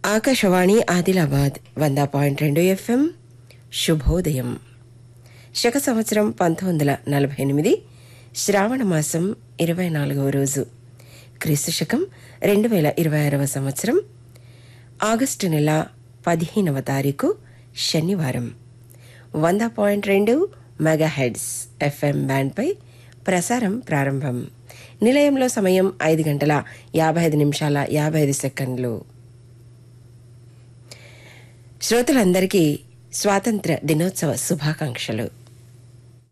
ఆకాశవాణి ఆదిలాబాద్ వంద పాయింట్ రెండు ఎఫ్ఎం శుభోదయం శక సంవత్సరం పంతొమ్మిది వందల నలభై ఎనిమిది శ్రావణ మాసం ఇరవై నాలుగవ రోజు క్రీస్తు శకం రెండు వేల ఇరవై ఆరవ సంవత్సరం ఆగస్టు నెల పదిహేనవ తారీఖు శనివారం వంద పాయింట్ రెండు మెగా హెడ్స్ ఎఫ్ఎం బ్యాండ్పై ప్రసారం ప్రారంభం నిలయంలో సమయం ఐదు గంటల యాభై ఐదు నిమిషాల యాభై ఐదు సెకండ్లు శ్రోతలందరికీ స్వాతంత్ర దినోత్సవ శుభాకాంక్షలు